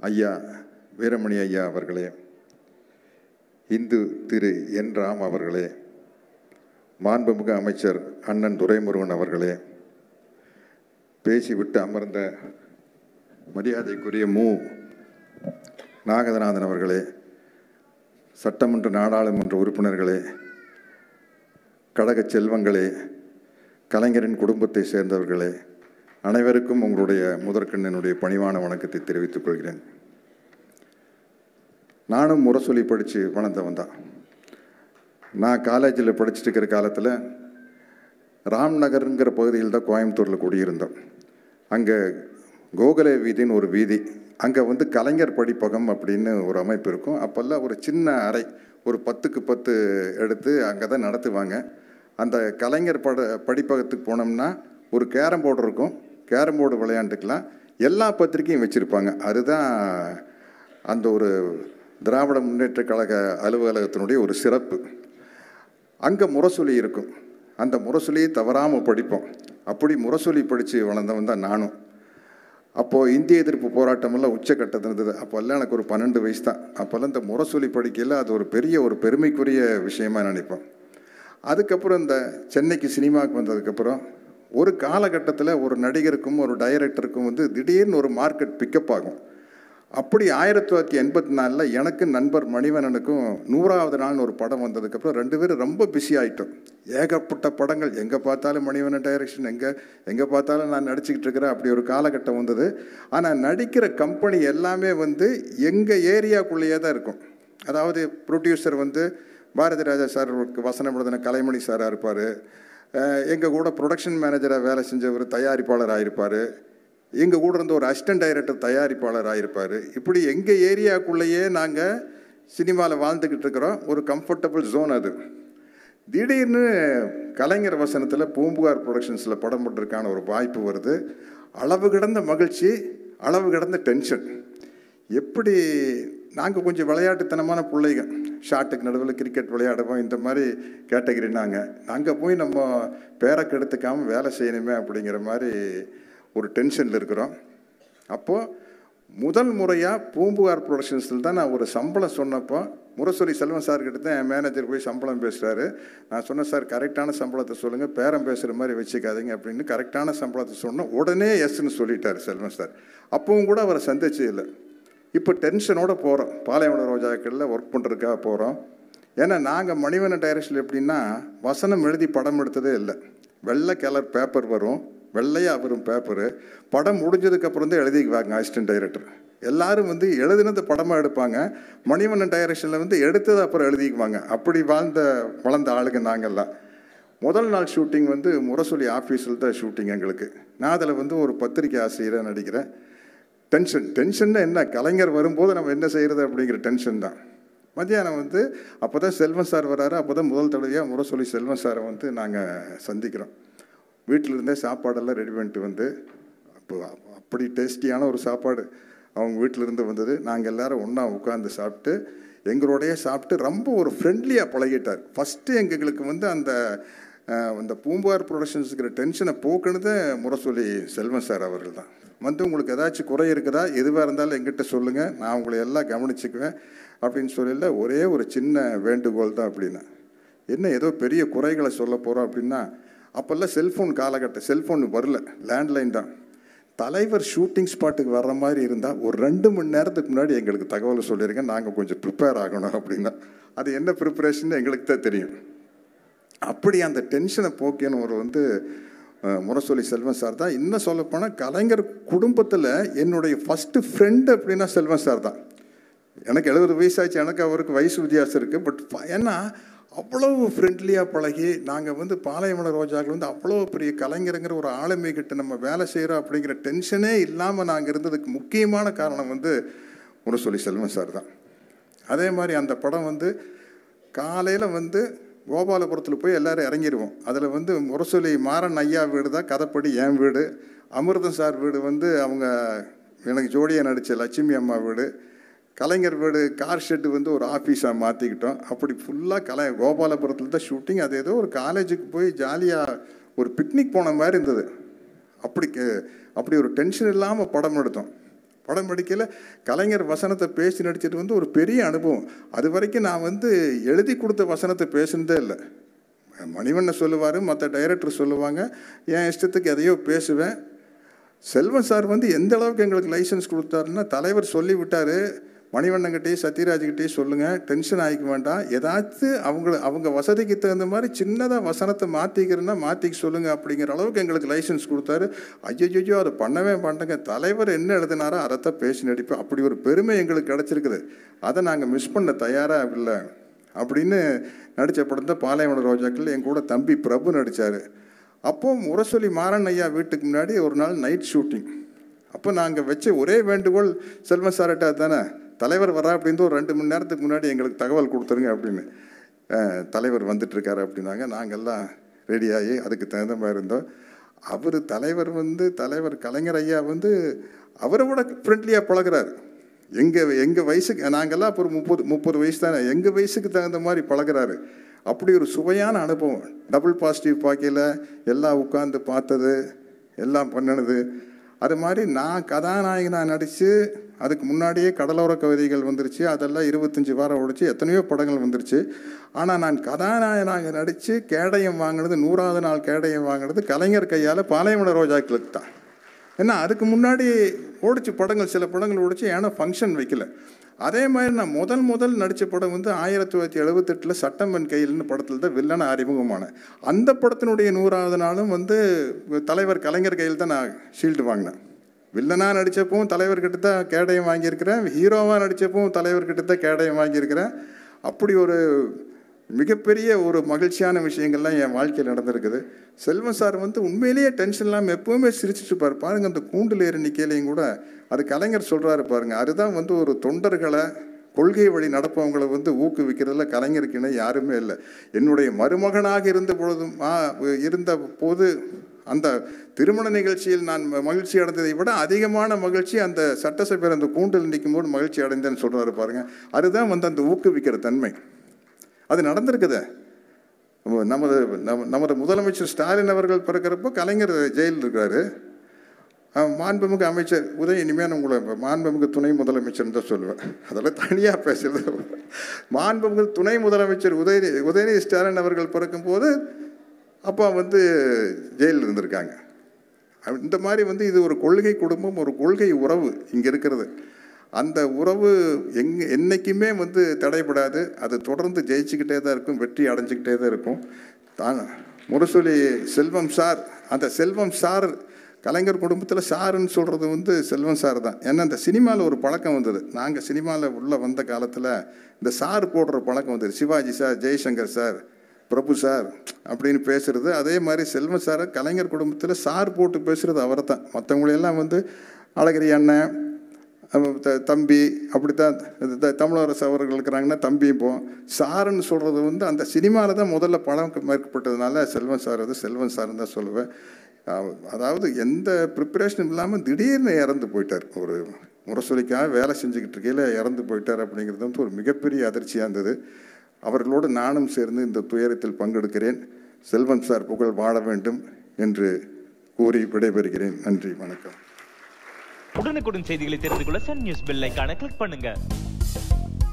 ஐயா வீரமணி ஐயா அவர்களே இந்து திரு என் ராம் அவர்களே மாண்புமிகு அமைச்சர் அண்ணன் துரைமுருகன் அவர்களே பேசிவிட்டு அமர்ந்த மரியாதைக்குரிய மு நாகதநாதன் அவர்களே சட்டமன்ற நாடாளுமன்ற உறுப்பினர்களே கழகச் செல்வங்களே கலைஞரின் குடும்பத்தை சேர்ந்தவர்களே அனைவருக்கும் உங்களுடைய முதற்கண் என்னுடைய பணிவான வணக்கத்தை தெரிவித்துக் கொள்கிறேன் நானும் முரசொலி படித்து வளர்ந்தவன் தான் நான் காலேஜில் படிச்சுட்டு இருக்கிற காலத்தில் ராம்நகருங்கிற பகுதியில் தான் கோயம்புத்தூரில் குடியிருந்தோம் அங்கே கோகுல வீதின்னு ஒரு வீதி அங்கே வந்து கலைஞர் படிப்பகம் அப்படின்னு ஒரு அமைப்பு இருக்கும் அப்போல்லாம் ஒரு சின்ன அறை ஒரு பத்துக்கு பத்து எடுத்து அங்கே தான் நடத்துவாங்க அந்த கலைஞர் பட படிப்பகத்துக்கு போனோம்னா ஒரு கேரம் போர்டு இருக்கும் கேரம் போர்டு விளையாண்டுக்கலாம் எல்லா பத்திரிக்கையும் வச்சுருப்பாங்க அதுதான் அந்த ஒரு திராவிட முன்னேற்ற கழக அலுவலகத்தினுடைய ஒரு சிறப்பு அங்கே முரசொலி இருக்கும் அந்த முரசொலியை தவறாமல் படிப்போம் அப்படி முரசொலி படித்து வளர்ந்தவன் தான் நானும் அப்போது இந்திய எதிர்ப்பு போராட்டமெல்லாம் உச்சக்கட்டத்தில் இருந்தது அப்போல்லாம் எனக்கு ஒரு பன்னெண்டு வயசு தான் அப்போல்லாம் இந்த முரசொலி படிக்கையில் அது ஒரு பெரிய ஒரு பெருமைக்குரிய விஷயமா நினைப்போம் அதுக்கப்புறம் இந்த சென்னைக்கு சினிமாவுக்கு வந்ததுக்கப்புறம் ஒரு காலகட்டத்தில் ஒரு நடிகருக்கும் ஒரு டைரக்டருக்கும் வந்து திடீர்னு ஒரு மார்க்கெட் பிக்கப் ஆகும் அப்படி ஆயிரத்தி தொள்ளாயிரத்தி எண்பத்தி நாலில் எனக்கு நண்பர் மணிவண்ணனுக்கும் நூறாவது நாள்னு ஒரு படம் வந்ததுக்கப்புறம் ரெண்டு பேரும் ரொம்ப பிஸி ஆகிட்டோம் ஏகப்பட்ட படங்கள் எங்கே பார்த்தாலும் மணிவண்ணன் டைரக்ஷன் எங்கே எங்கே பார்த்தாலும் நான் நடிச்சுக்கிட்டு இருக்கிறேன் அப்படி ஒரு காலகட்டம் வந்தது ஆனால் நடிக்கிற கம்பெனி எல்லாமே வந்து எங்கள் ஏரியாக்குள்ளேயே தான் இருக்கும் அதாவது ப்ரொடியூசர் வந்து பாரதி ராஜா சார் வசனம் எழுதின கலைமணி சாராக இருப்பார் எங்கள் கூட ப்ரொடக்ஷன் மேனேஜராக வேலை செஞ்சவர் தயாரிப்பாளராக இருப்பார் எங்கள் கூட இருந்த ஒரு அசிஸ்டன்ட் டைரக்டர் தயாரிப்பாளராக இருப்பார் இப்படி எங்கள் ஏரியாக்குள்ளேயே நாங்கள் சினிமாவில் வாழ்ந்துக்கிட்டு இருக்கிறோம் ஒரு கம்ஃபர்டபுள் ஜோன் அது திடீர்னு கலைஞர் வசனத்தில் பூம்புகார் ப்ரொடக்ஷன்ஸில் படம் போட்டிருக்கான ஒரு வாய்ப்பு வருது அளவு கிடந்த மகிழ்ச்சி அளவு கிடந்த டென்ஷன் எப்படி நாங்கள் கொஞ்சம் விளையாட்டுத்தனமான பிள்ளைங்க ஷாட்டுக்கு நடுவில் கிரிக்கெட் விளையாடுவோம் இந்த மாதிரி கேட்டகரி நாங்கள் நாங்கள் போய் நம்ம பேரை கெடுத்துக்காமல் வேலை செய்யணுமே அப்படிங்கிற மாதிரி ஒரு டென்ஷனில் இருக்கிறோம் அப்போது முதல் முறையாக பூம்புகார் ப்ரொடக்ஷன்ஸில் தான் நான் ஒரு சம்பளம் சொன்னப்போ முரசொலி செல்வன் சார்கிட்ட தான் என் மேனேஜர் போய் சம்பளம் பேசுகிறாரு நான் சொன்னேன் சார் கரெக்டான சம்பளத்தை சொல்லுங்கள் பேரம் பேசுகிற மாதிரி வச்சுக்காதீங்க அப்படின்னு கரெக்டான சம்பளத்தை சொன்னோம் உடனே எஸ்ன்னு சொல்லிட்டார் செல்வன் சார் அப்பவும் கூட அவரை சந்திச்சே இல்லை இப்போ டென்ஷனோடு போகிறோம் பாளையமோட ரோஜாக்களில் ஒர்க் பண்ணுறதுக்காக போகிறோம் ஏன்னா நாங்கள் மணிவண்ணன் டைரக்ஷன் எப்படின்னா வசனம் எழுதி படம் எடுத்ததே இல்லை வெள்ளை கலர் பேப்பர் வரும் வெள்ளையாக வரும் பேப்பரு படம் முடிஞ்சதுக்கப்புறம் தான் எழுதிக்குவாங்க அசிஸ்டன்ட் டைரக்டர் எல்லாரும் வந்து எழுதினது படமாக எடுப்பாங்க மணிவண்ணன் டைரக்ஷனில் வந்து எடுத்தது அப்புறம் எழுதிக்குவாங்க அப்படி வாழ்ந்த வளர்ந்த ஆளுங்க நாங்கள்லாம் முதல் நாள் ஷூட்டிங் வந்து முரசொலி ஆஃபீஸில் தான் ஷூட்டிங் எங்களுக்கு நான் அதில் வந்து ஒரு பத்திரிக்கை ஆசிரியராக நடிக்கிறேன் டென்ஷன் டென்ஷன் என்ன கலைஞர் வரும்போது நம்ம என்ன செய்கிறது அப்படிங்கிற டென்ஷன் தான் மத்தியானம் வந்து அப்போ தான் செல்வன் சார் வராரு அப்போ தான் முதல் தடவையாக முரசொலி செல்வன் சாரை வந்து நாங்கள் சந்திக்கிறோம் வீட்டில் இருந்தே சாப்பாடெல்லாம் ரெடி பண்ணிட்டு வந்து அப்போ அப்படி டேஸ்டியான ஒரு சாப்பாடு அவங்க வீட்டிலேருந்து வந்தது நாங்கள் எல்லோரும் ஒன்றா உட்காந்து சாப்பிட்டு எங்களோடையே சாப்பிட்டு ரொம்ப ஒரு ஃப்ரெண்ட்லியாக பழகிட்டார் ஃபஸ்ட்டு எங்களுக்கு வந்து அந்த அந்த பூம்புகார் ப்ரொடக்ஷன்ஸுக்கிற டென்ஷனை போக்குனது முரசொலி செல்வன் சார் அவர்கள் தான் வந்து உங்களுக்கு ஏதாச்சும் குறை இருக்குதா எதுவாக இருந்தாலும் எங்கிட்ட சொல்லுங்கள் நான் உங்களை எல்லாம் கவனிச்சுக்குவேன் அப்படின்னு சொல்லல ஒரே ஒரு சின்ன வேண்டுகோள் தான் அப்படின்னா என்ன ஏதோ பெரிய குறைகளை சொல்ல போகிறோம் அப்படின்னா அப்போல்லாம் செல்ஃபோன் காலகட்டம் செல்ஃபோன் வரல லேண்ட்லைன் தான் தலைவர் ஷூட்டிங் ஸ்பாட்டுக்கு வர்ற மாதிரி இருந்தால் ஒரு ரெண்டு மணி நேரத்துக்கு முன்னாடி எங்களுக்கு தகவல் சொல்லியிருக்கேன் நாங்கள் கொஞ்சம் ப்ரிப்பேர் ஆகணும் அப்படின்னா அது என்ன ப்ரிப்பரேஷன் எங்களுக்கு தான் தெரியும் அப்படி அந்த டென்ஷனை போக்கியன்னு ஒரு வந்து முரசொலி செல்வன் சார் தான் இன்னும் சொல்லப்போனால் கலைஞர் குடும்பத்தில் என்னுடைய ஃபஸ்ட்டு ஃப்ரெண்டு அப்படின்னா செல்வன் சார் தான் எனக்கு எழுபது வயசாச்சு எனக்கு அவருக்கு வயசு வித்தியாசம் இருக்குது பட் ஏன்னா அவ்வளவு ஃப்ரெண்ட்லியாக பழகி நாங்கள் வந்து பாளையமலை ரோஜாக்கள் வந்து அவ்வளோ பெரிய கலைஞருங்கிற ஒரு ஆளுமை கிட்ட நம்ம வேலை செய்கிறோம் அப்படிங்கிற டென்ஷனே இல்லாமல் நாங்கள் இருந்ததுக்கு முக்கியமான காரணம் வந்து முரசொலி செல்வன் சார் தான் அதே மாதிரி அந்த படம் வந்து காலையில் வந்து கோபாலபுரத்தில் போய் எல்லோரும் இறங்கிடுவோம் அதில் வந்து முரசொலி மாறன் ஐயா வீடு தான் கதைப்படி என் வீடு அமிர்தம் சார் வீடு வந்து அவங்க எனக்கு ஜோடியாக நடித்த லட்சுமி அம்மா வீடு கலைஞர் வீடு கார் ஷெட்டு வந்து ஒரு ஆஃபீஸாக மாற்றிக்கிட்டோம் அப்படி ஃபுல்லாக கலை கோபாலபுரத்தில் தான் ஷூட்டிங் அது ஏதோ ஒரு காலேஜுக்கு போய் ஜாலியாக ஒரு பிக்னிக் போன மாதிரி இருந்தது அப்படி அப்படி ஒரு டென்ஷன் இல்லாமல் படம் எடுத்தோம் படம் படிக்கல கலைஞர் வசனத்தை பேசி நடிச்சது வந்து ஒரு பெரிய அனுபவம் அது வரைக்கும் நான் வந்து எழுதி கொடுத்த வசனத்தை பேசுனதே இல்லை மணிவண்ணன் சொல்லுவார் மற்ற டைரக்டர் சொல்லுவாங்க என் இஷ்டத்துக்கு எதையோ பேசுவேன் செல்வன் சார் வந்து எந்த அளவுக்கு எங்களுக்கு லைசன்ஸ் கொடுத்தாருன்னா தலைவர் சொல்லி விட்டார் மணிவண்ணங்கிட்டே சத்யராஜ்கிட்டே சொல்லுங்கள் டென்ஷன் ஆகிக்க வேண்டாம் ஏதாச்சும் அவங்க அவங்க வசதிக்கு தகுந்த மாதிரி சின்னதாக வசனத்தை மாற்றிக்கிறேன்னா மாற்றிக்க சொல்லுங்கள் அப்படிங்கிற அளவுக்கு எங்களுக்கு லைசன்ஸ் கொடுத்தாரு ஐயோ அதை பண்ணவே மாட்டேங்க தலைவர் என்ன எழுதினாரோ அதைத்தான் பேசி நடிப்பேன் அப்படி ஒரு பெருமை எங்களுக்கு கிடச்சிருக்குது அதை நாங்கள் மிஸ் பண்ண தயாராக இல்லை அப்படின்னு நடித்த படம் தான் பாலைவன ரோஜாக்கள் என் கூட தம்பி பிரபு நடித்தார் அப்போ முரசொலி மாறன் ஐயா வீட்டுக்கு முன்னாடி ஒரு நாள் நைட் ஷூட்டிங் அப்போ நாங்கள் வச்ச ஒரே வேண்டுகோள் செல்வன் சார்கிட்ட தானே தலைவர் வரா அப்படின்னு ஒரு ரெண்டு மணி நேரத்துக்கு முன்னாடி எங்களுக்கு தகவல் கொடுத்துருங்க அப்படின்னு அஹ், தலைவர் வந்துட்டுருக்காரு அப்படின்னாங்க நாங்கள்லாம் ரெடியாகி அதுக்கு தகுந்த மாதிரி இருந்தோம் அவர் தலைவர் வந்து தலைவர் கலைஞர் ஐயா வந்து அவரை விட ஃப்ரெண்ட்லியாக பழகுறாரு எங்கள் எங்கள் வயசுக்கு நாங்கள்லாம் இப்போ ஒரு முப்பது முப்பது வயசு தானே எங்கள் வயசுக்கு தகுந்த மாதிரி பழகுறாரு அப்படி ஒரு சுவையான அனுபவம் டபுள் பாசிட்டிவ் பார்க்கையில் எல்லாம் உட்காந்து பார்த்தது எல்லாம் பண்ணினது அது மாதிரி நான் கதாநாயகனாக நடித்து அதுக்கு முன்னாடியே கடலோர கவிதைகள் வந்துருச்சு அதெல்லாம் இருபத்தஞ்சி வாரம் ஓடிச்சு எத்தனையோ படங்கள் வந்துருச்சு ஆனால் நான் கதாநாயகனாக நடித்து கேடயம் வாங்கினது நூறாவது நாள் கேடயம் வாங்கினது கலைஞர் கையால் பாளையமட ரோஜாக்களுக்கு தான் ஏன்னா அதுக்கு முன்னாடி ஓடிச்சு படங்கள் சில படங்கள் ஓடிச்சு ஏன்னா ஃபங்க்ஷன் வைக்கல அதே மாதிரி நான் முதல் முதல் நடித்த படம் வந்து ஆயிரத்தி தொள்ளாயிரத்தி எழுபத்தெட்டில் சட்டம்பன் கையில்னு படத்தில் தான் வில்லனை அறிமுகமானேன் அந்த படத்தினுடைய நூறாவது நாளும் வந்து தலைவர் கலைஞர் கையில் தான் நான் ஷீல்டு வாங்கினேன் வில்லனாக நடித்தப்பவும் தலைவர்கிட்ட தான் கேடயம் வாங்கியிருக்கிறேன் ஹீரோவாக நடித்தப்பவும் தலைவர்கிட்ட தான் கேடயம் வாங்கியிருக்கிறேன் அப்படி ஒரு மிகப்பெரிய ஒரு மகிழ்ச்சியான விஷயங்கள்லாம் என் வாழ்க்கையில் நடந்திருக்குது செல்வம் சார் வந்து உண்மையிலேயே டென்ஷன் இல்லாமல் எப்பவுமே சிரிச்சிட்டு இருப்பார் பாருங்க அந்த கூண்டில் ஏறி நிற்கலையும் கூட அது கலைஞர் சொல்கிறாரு பாருங்க அதுதான் வந்து ஒரு தொண்டர்களை கொள்கை வழி நடப்பவங்களை வந்து ஊக்குவிக்கிறதுல கலைஞருக்கு இணை யாருமே இல்லை என்னுடைய மருமகனாக இருந்த பொழுதும் ஆ, இருந்த போது அந்த திருமண நிகழ்ச்சியில் நான் ம- மகிழ்ச்சி அடைந்ததை விட அதிகமான மகிழ்ச்சி அந்த சட்டசபையில் அந்த கூண்டில் நிற்கும்போது மகிழ்ச்சி அடைந்தேன்னு சொல்கிறாரு பாருங்க அதுதான் வந்து அந்த ஊக்குவிக்கிற தன்மை அது நடந்திருக்குதே நம்ம- நமது நம்ம நமது முதலமைச்சர் ஸ்டாலின் அவர்கள் பிறக்கிறப்போ கலைஞர் ஜெயிலில் இருக்காரு அஹ் மாண்புமிகு அமைச்சர் உதய இனிமேல் உங்களை மாண்புமிகு துணை முதலமைச்சர்னு தான் சொல்லுவேன் அதெல்லாம் தனியாக பேசுறது மாண்புமிகு துணை முதலமைச்சர் உதயநிதி உதயநிதி ஸ்டாலின் அவர்கள் பிறக்கும்போது அப்பா வந்து ஜெயிலில் இருந்திருக்காங்க இந்த மாதிரி வந்து இது ஒரு கொள்கை குடும்பம் ஒரு கொள்கை உறவு இங்கே இருக்கிறது அந்த உறவு எங் என்றைக்குமே வந்து தடைபடாது அது தொடர்ந்து ஜெயிச்சுக்கிட்டே தான் இருக்கும் வெற்றி அடைஞ்சிக்கிட்டே தான் இருக்கும் தான் முரசொலி செல்வம் சார் அந்த செல்வம் சார் கலைஞர் குடும்பத்தில் சாருன்னு சொல்கிறது வந்து செல்வம் சார் தான் ஏன்னா இந்த சினிமாவில் ஒரு பழக்கம் வந்தது நாங்கள் சினிமாவில் உள்ளே வந்த காலத்தில் இந்த சார் போடுற பழக்கம் வந்தது Sivaji sir Jaishankar sir Prabhu sir அப்படின்னு பேசுறது அதே மாதிரி செல்வம் சார் கலைஞர் குடும்பத்தில் சார் போட்டு பேசுறது அவரை தான் மற்றவங்களையெல்லாம் வந்து அழகிரி அண்ணன் அவன் த- தம்பி அப்படித்தான் இது த- தமிழரசு அவர்கள் இருக்கிறாங்கன்னா தம்பிப்போம் சாருன்னு சொல்கிறது வந்து அந்த சினிமாவில் தான் முதல்ல படம் மேற்கப்பட்டதுனால செல்வன் சார் அது செல்வன் சார்னு தான் சொல்லுவேன் அவ- அதாவது எந்த ப்ரிப்பரேஷனும் இல்லாமல் திடீர்னு இறந்து போயிட்டார் ஒரு முரசொலிக்காக வேலை செஞ்சுக்கிட்டு இருக்கையில் இறந்து போயிட்டார் அப்படிங்கிறது வந்து ஒரு மிகப்பெரிய அதிர்ச்சியாக இருந்தது அவர்களோடு நானும் சேர்ந்து இந்த துயரத்தில் பங்கெடுக்கிறேன் செல்வன் சார் புகழ் வாழ வேண்டும் என்று கூறி விடைபெறுகிறேன் நன்றி வணக்கம் உடனுக்குடன் செய்திகளை தெரிந்து கொள்ள சன் நியூஸ் பெல் ஐகானை கிளிக் பண்ணுங்க